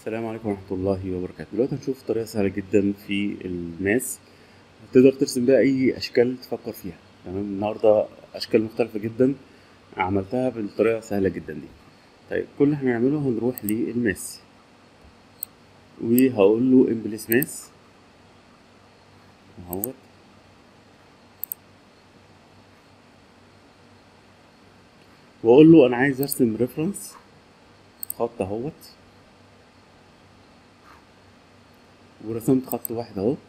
السلام عليكم ورحمة الله وبركاته دلوقتي هنشوف طريقة سهلة جدا في الماس تقدر ترسم بيها أي أشكال تفكر فيها تمام النهاردة أشكال مختلفة جدا عملتها بالطريقة سهلة جدا دي طيب كل اللي هنعمله هنروح للماس وهقول له امبليس ماس اهوت واقول له انا عايز ارسم ريفرنس خط اهوت ورسمت خط واحد اهو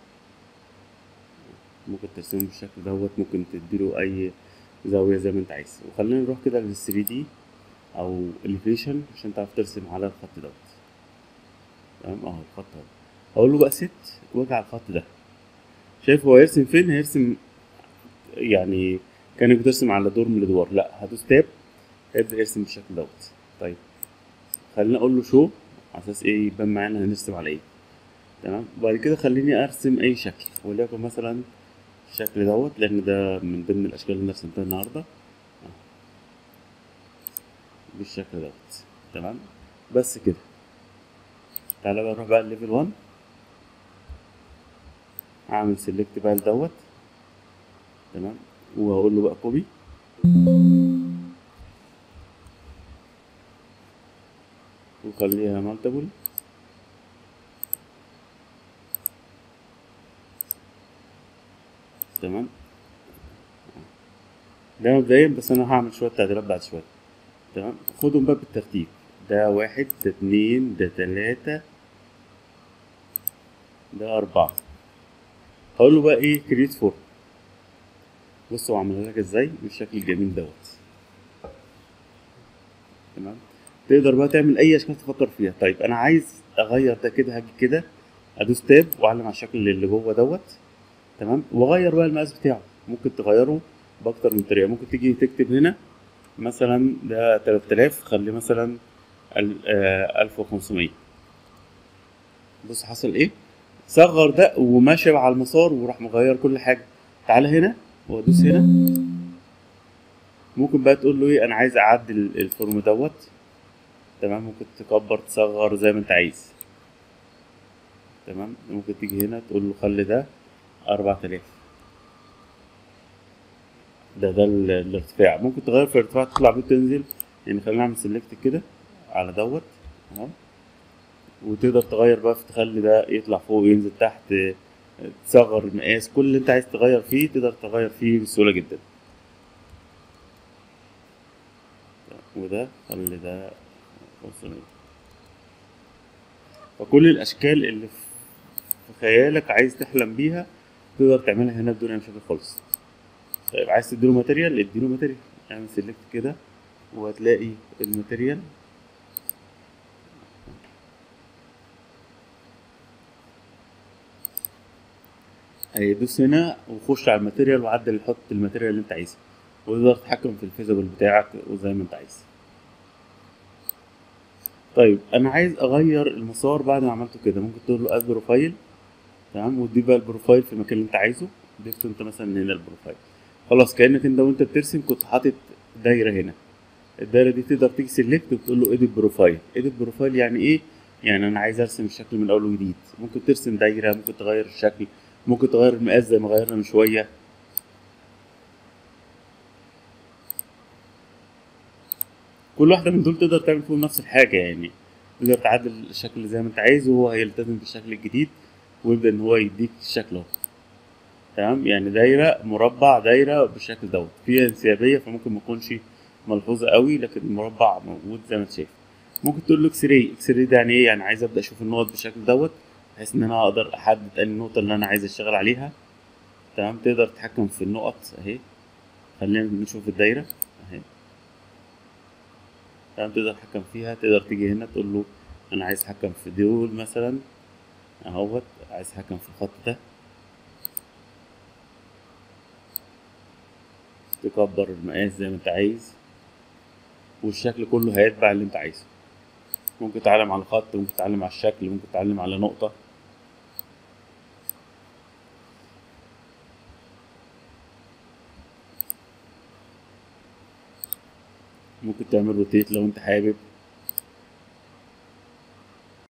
ممكن ترسمه بالشكل دوت ممكن تديله اي زاوية زي ما انت عايز وخلينا نروح كده لل 3 دي او elevation عشان تعرف ترسم على الخط دوت تمام اهو الخط اهو هقول له بقى ست واجي على الخط ده شايف هو هيرسم فين هيرسم يعني كانك بترسم على دور من الادوار لا هدوس تاب هيبدا يرسم بالشكل دوت طيب خلينا اقول له شو على اساس ايه يبان معانا هنرسم على ايه تمام وبعد كده خليني ارسم اي شكل وليكن مثلا الشكل دوت لان ده من ضمن الاشكال اللي انا رسمتها النهارده بالشكل دوت تمام بس كده تعالى بقى نروح بقى الليفل 1 اعمل سيلكت بقى دوت تمام وهقول له بقى كوبي وخليها مالتيبل تمام ده مبدئيا بس انا هعمل شويه تعديلات بعد شويه تمام خدهم بقى بالترتيب ده واحد ده اتنين ده تلاتة ده أربعة هقول له بقى ايه كريت فور بص هو عملها لك ازاي بالشكل الجميل دوت تمام تقدر بقى تعمل اي اشكال تفكر فيها طيب انا عايز اغير ده كده هاجي كده ادوس تاب واعلم على الشكل اللي جوه دوت تمام واغير بقى المقاس بتاعه ممكن تغيره باكتر من طريقه ممكن تيجي تكتب هنا مثلا ده 3000 خليه مثلا 1500 بص حصل ايه صغر ده وماشي على المسار وراح مغير كل حاجه تعالى هنا وادوس هنا ممكن بقى تقول له ايه انا عايز اعدل الفورم دوت تمام ممكن تكبر تصغر زي ما انت عايز تمام ممكن تيجي هنا تقول له خلي ده 4000 ده ده الارتفاع ممكن تغير في الارتفاع تطلع بيه تنزل يعني خلينا نعمل سيلكت كده على دوت تمام وتقدر تغير بقى في تخلي ده يطلع فوق ينزل تحت تصغر المقاس كل اللي انت عايز تغير فيه تقدر تغير فيه بسهوله جدا وده خلي ده 500 فكل الاشكال اللي في خيالك عايز تحلم بيها تقدر تعملها هنا بدون اي مشاكل خالص طيب عايز تديله ماتيريال اديله ماتيريال اعمل سيلكت كده وهتلاقي الماتيريال هيدوس هنا وخش على الماتيريال وعدل حط الماتيريال اللي انت عايزه وتقدر تتحكم في الفيزبل بتاعك وزي ما انت عايز طيب انا عايز اغير المسار بعد ما عملته كده ممكن تقول له اد بروفايل تمام وتضيف بقى البروفايل في المكان اللي انت عايزه ضفت انت مثلا هنا البروفايل خلاص كانك انت وانت بترسم كنت حاطط دايره هنا الدايره دي تقدر تيجي سيلكت وتقول له اديت بروفايل اديت بروفايل يعني ايه يعني انا عايز ارسم الشكل من اول وجديد ممكن ترسم دايره ممكن تغير الشكل ممكن تغير المقاس زي ما غيرنا من شويه كل واحده من دول تقدر تعمل فيهم نفس الحاجه يعني تقدر تعدل الشكل زي ما انت عايز وهو هيلتزم بالشكل الجديد ويبدا ان هو يديك الشكل اهو تمام يعني دايره مربع دايره بالشكل دوت فيها انسيابيه فممكن ما تكونش ملحوظه قوي لكن المربع موجود زي ما انت شايف ممكن تقول له اكس راي اكس راي ده يعني ايه يعني عايز ابدا اشوف النقط بالشكل دوت بحيث ان انا اقدر احدد اي النقطه اللي انا عايز اشتغل عليها تمام تقدر تتحكم في النقط اهي خلينا نشوف الدايره اهي تمام تقدر تتحكم فيها تقدر تيجي هنا تقول له انا عايز اتحكم في دول مثلا اهوت عايز اتحكم في الخط ده تكبر المقاس زي ما انت عايز والشكل كله هيتبع اللي انت عايزه ممكن تعلم على الخط ممكن تعلم على الشكل ممكن تعلم على نقطة ممكن تعمل روتيت لو انت حابب